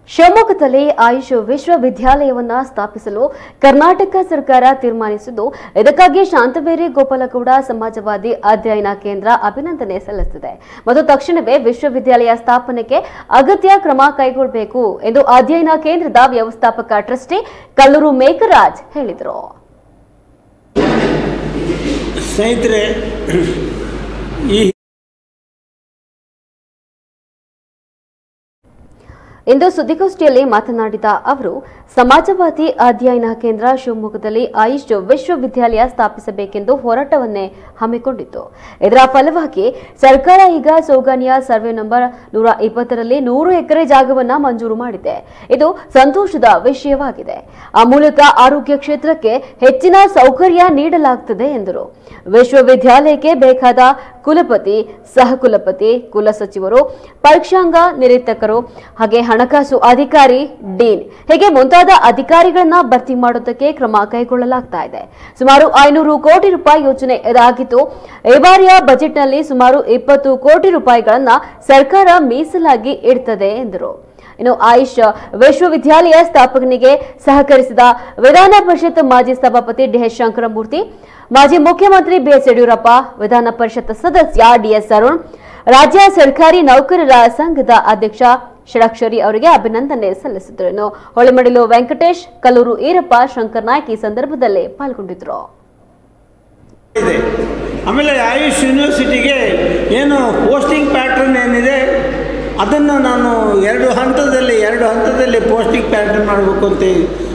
ಶಿವಮೊಗ್ಗದಲ್ಲಿ ಆಯುಷ್ ವಿಶ್ವವಿದ್ಯಾಲಯವನ್ನ ಸ್ಥಾಪಿಸಲು ಕರ್ನಾಟಕ ಸರ್ಕಾರ ತೀರ್ಮಾನಿಸಿದ್ದು ಇದಕ್ಕಾಗಿ ಶಾಂತವೇರಿ ಗೋಪಾಲಗೌಡ ಸಮಾಜವಾದಿ ಅಧ್ಯಯನ ಕೇಂದ್ರ ಅಭಿನಂದನೆ ಸಲ್ಲಿಸಿದೆ ಮತ್ತು ತಕ್ಷಣವೇ ವಿಶ್ವವಿದ್ಯಾಲಯ ಸ್ಥಾಪನೆಗೆ ಅಗತ್ಯ ಕ್ರಮ ಕೈಗೊಳ್ಳಬೇಕು ಎಂದು ಅಧ್ಯಯನ ಕೇಂದ್ರದ ವ್ಯವಸ್ಥಾಪಕ ಟ್ರಸ್ಟಿ ಕಲ್ಲೂರು ಮೇಘರಾಜ್ ಹೇಳಿದರು ಸ್ನೇಹಿತರೆ ಈ ಇಂದು ಸುದ್ದಿಗೋಷ್ಠಿಯಲ್ಲಿ ಮಾತನಾಡಿದ ಅವರು ಸಮಾಜವಾದಿ ಅಧ್ಯಯನ ಕೇಂದ್ರ ಶಿವಮೊಗ್ಗದಲ್ಲಿ ಆಯುಷ್ ವಿಶ್ವವಿದ್ಯಾಲಯ ಸ್ಥಾಪಿಸಬೇಕೆಂದು ಹೋರಾಟವನ್ನೇ ಹಮ್ಮಿಕೊಂಡಿತ್ತು ಇದರ ಫಲವಾಗಿ ಸರ್ಕಾರ ಈಗ ಸೌಗಾನಿಯ ಸರ್ವೆ ನಂಬರ್ ನೂರ ಇಪ್ಪತ್ತರಲ್ಲಿ ನೂರು ಎಕರೆ ಜಾಗವನ್ನ ಮಂಜೂರು ಮಾಡಿದೆ ಇದು ಸಂತೋಷದ ವಿಷಯವಾಗಿದೆ ಆ ಮೂಲಕ ಆರೋಗ್ಯ ಕ್ಷೇತ್ರಕ್ಕೆ ಹೆಚ್ಚಿನ ಸೌಕರ್ಯ ನೀಡಲಾಗುತ್ತದೆ ಎಂದರು ವಿಶ್ವವಿದ್ಯಾಲಯಕ್ಕೆ ಬೇಕಾದ ಕುಲಪತಿ ಸಹಕುಲಪತಿ ಕುಲಸಚಿವರು ಪರೀಕ್ಷಾಂಗ ನಿರೀಕ್ಷಕರು ಹಾಗೆ ಹಣಕಾಸು ಅಧಿಕಾರಿ ಡೀನ್ ಹೀಗೆ ಮುಂತಾದ ಅಧಿಕಾರಿಗಳನ್ನ ಭರ್ತಿ ಮಾಡೋದಕ್ಕೆ ಕ್ರಮ ಕೈಗೊಳ್ಳಲಾಗ್ತಾ ಇದೆ ಸುಮಾರು ಐನೂರು ಕೋಟಿ ರೂಪಾಯಿ ಯೋಜನೆ ಇದಾಗಿದ್ದು ಈ ಬಾರಿಯ ಬಜೆಟ್ನಲ್ಲಿ ಸುಮಾರು ಇಪ್ಪತ್ತು ಕೋಟಿ ರೂಪಾಯಿಗಳನ್ನ ಸರ್ಕಾರ ಮೀಸಲಾಗಿ ಇಡ್ತದೆ ಎಂದರು ಇನ್ನು ಆಯುಷ್ ವಿಶ್ವವಿದ್ಯಾಲಯ ಸ್ಥಾಪನೆಗೆ ಸಹಕರಿಸಿದ ವಿಧಾನ ಪರಿಷತ್ ಮಾಜಿ ಸಭಾಪತಿ ಡಿಎಸ್ ಶಂಕರಮೂರ್ತಿ ಮಾಜಿ ಮುಖ್ಯಮಂತ್ರಿ ಬಿಎಸ್ ಯಡಿಯೂರಪ್ಪ ವಿಧಾನ ಪರಿಷತ್ ಸದಸ್ಯ ಡಿಎಸ್ ಅರುಣ್ ರಾಜ್ಯ ಸರ್ಕಾರಿ ನೌಕರರ ಸಂಘದ ಅಧ್ಯಕ್ಷ ಷಡಕ್ಷರಿ ಅವರಿಗೆ ಅಭಿನಂದನೆ ಸಲ್ಲಿಸಿದರು ಇನ್ನು ಹೊಳೆಮಡಿಲು ವೆಂಕಟೇಶ್ ಕಲ್ಲೂರು ಈರಪ್ಪ ಶಂಕರ್ ನಾಯ್ಕ್ ಈ ಸಂದರ್ಭದಲ್ಲಿ ಪಾಲ್ಗೊಂಡಿದ್ರು ಇದೆ ಆಮೇಲೆ ಆಯುಷ್ ಯೂನಿವರ್ಸಿಟಿಗೆ ಏನು ಪೋಸ್ಟಿಂಗ್ ಪ್ಯಾಟ್ರನ್ ಏನಿದೆ ಅದನ್ನು ನಾನು ಎರಡು ಹಂತದಲ್ಲಿ ಎರಡು ಹಂತದಲ್ಲಿ ಪೋಸ್ಟಿಂಗ್ ಪ್ಯಾಟ್ರನ್ ಮಾಡಬೇಕು ಅಂತ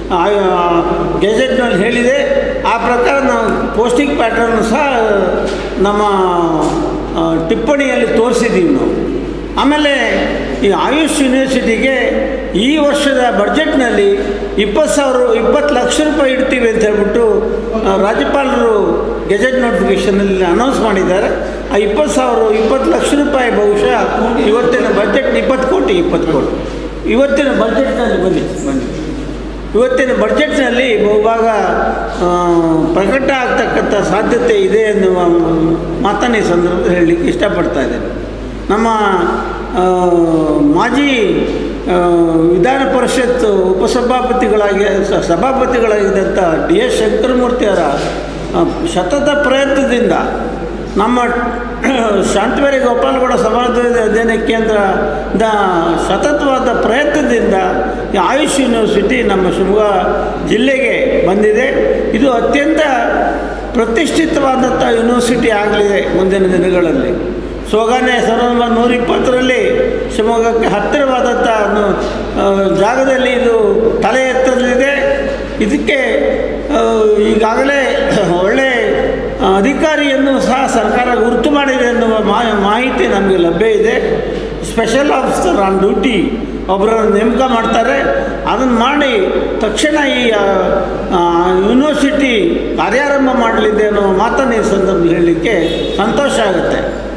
ಗೆಜೆಟ್ನಲ್ಲಿ ಹೇಳಿದೆ ಆ ಪ್ರಕಾರ ನಾವು ಪೋಸ್ಟಿಂಗ್ ಪ್ಯಾಟ್ರನ್ ಸಹ ನಮ್ಮ ಆ, ಟಿಪ್ಪಣಿಯಲ್ಲಿ ತೋರಿಸಿದ್ದೀವಿ ನಾವು ಆಮೇಲೆ ಈ ಆಯುಷ್ ಯೂನಿವರ್ಸಿಟಿಗೆ ಈ ವರ್ಷದ ಬಡ್ಜೆಟ್ನಲ್ಲಿ ಇಪ್ಪತ್ತು ಸಾವಿರ ಇಪ್ಪತ್ತು ಲಕ್ಷ ರೂಪಾಯಿ ಇಡ್ತೀವಿ ಅಂತ ಹೇಳ್ಬಿಟ್ಟು ಆ, ರಾಜ್ಯಪಾಲರು ಗೆಜೆಟ್ ನೋಟಿಫಿಕೇಷನಲ್ಲಿ ಅನೌನ್ಸ್ ಮಾಡಿದ್ದಾರೆ ಆ ಇಪ್ಪತ್ತು ಸಾವಿರ ಇಪ್ಪತ್ತು ಲಕ್ಷ ರೂಪಾಯಿ ಬಹುಶಃ ಇವತ್ತಿನ ಬಡ್ಜೆಟ್ ಇಪ್ಪತ್ತು ಕೋಟಿ ಇಪ್ಪತ್ತು ಕೋಟಿ ಇವತ್ತಿನ ಬಡ್ಜೆಟ್ನಲ್ಲಿ ಬನ್ನಿ ಬನ್ನಿ ಇವತ್ತಿನ ಬಡ್ಜೆಟ್ನಲ್ಲಿ ಬಹುಭಾಗ ಆ, ಪ್ರಕಟ ಆಗ್ತಕ್ಕಂಥ ಸಾಧ್ಯತೆ ಇದೆ ಎನ್ನುವ ಮಾತನ್ನು ಈ ಸಂದರ್ಭದಲ್ಲಿ ಹೇಳಲಿಕ್ಕೆ ಇಷ್ಟಪಡ್ತಾ ಇದ್ದೇನೆ ನಮ್ಮ ಆ, ಮಾಜಿ ಆ, ವಿಧಾನ ಪರಿಷತ್ ಉಪಸಭಾಪತಿಗಳಾಗಿ ಸ- ಸಭಾಪತಿಗಳಾಗಿದ್ದಂಥ ಡಿ ಎಸ್ ಶಂಕರಮೂರ್ತಿಯವರ ಆ, ಸತತ ಪ್ರಯತ್ನದಿಂದ ನಮ್ಮ ಶಾಂತವೇರಿ ಗೋಪಾಲಗೌಡ ಸಮಾಜವಾದಿ ಅಧ್ಯಯನ ಕೇಂದ್ರದ ಸತತವಾದ ಪ್ರಯತ್ನದಿಂದ ಈ ಆಯುಷ್ ಯೂನಿವರ್ಸಿಟಿ ನಮ್ಮ ಶಿವಮೊಗ್ಗ ಜಿಲ್ಲೆಗೆ ಬಂದಿದೆ ಇದು ಅತ್ಯಂತ ಪ್ರತಿಷ್ಠಿತವಾದಂಥ ಯೂನಿವರ್ಸಿಟಿ ಆಗಲಿದೆ ಮುಂದಿನ ದಿನಗಳಲ್ಲಿ ಸೋಗಾನೆ ಸಾವಿರದ ಒಂಬೈನೂರ ನೂರ ಇಪ್ಪತ್ತರಲ್ಲಿ ಶಿವಮೊಗ್ಗಕ್ಕೆ ಹತ್ತಿರವಾದಂಥ ಒಂದು, ಆ, ಜಾಗದಲ್ಲಿ ಇದು ತಲೆ ಎತ್ತಲಿದೆ ಇದಕ್ಕೆ ಆ, ಈಗಾಗಲೇ ಒಳ್ಳೆ ಅಧಿಕಾರಿಯನ್ನು ಸಹ ಸರ್ಕಾರ ಗುರುತು ಮಾಡಿದೆ ಎನ್ನುವ ಮಾ- ಮಾಹಿತಿ ನಮಗೆ ಲಭ್ಯ ಇದೆ ಸ್ಪೆಷಲ್ ಆಫೀಸರ್ ಆನ್ ಡ್ಯೂಟಿ ಒಬ್ಬರನ್ನು ನೇಮಕ ಮಾಡ್ತಾರೆ ಅದನ್ನು ಮಾಡಿ ತಕ್ಷಣ ಈ ಆ, ಆ, ಯೂನಿವರ್ಸಿಟಿ ಕಾರ್ಯಾರಂಭ ಮಾಡಲಿದೆ ಅನ್ನೋ ಮಾತನ್ನು ಈ ಸಂದರ್ಭದಲ್ಲಿ ಹೇಳಲಿಕ್ಕೆ ಸಂತೋಷ ಆಗುತ್ತೆ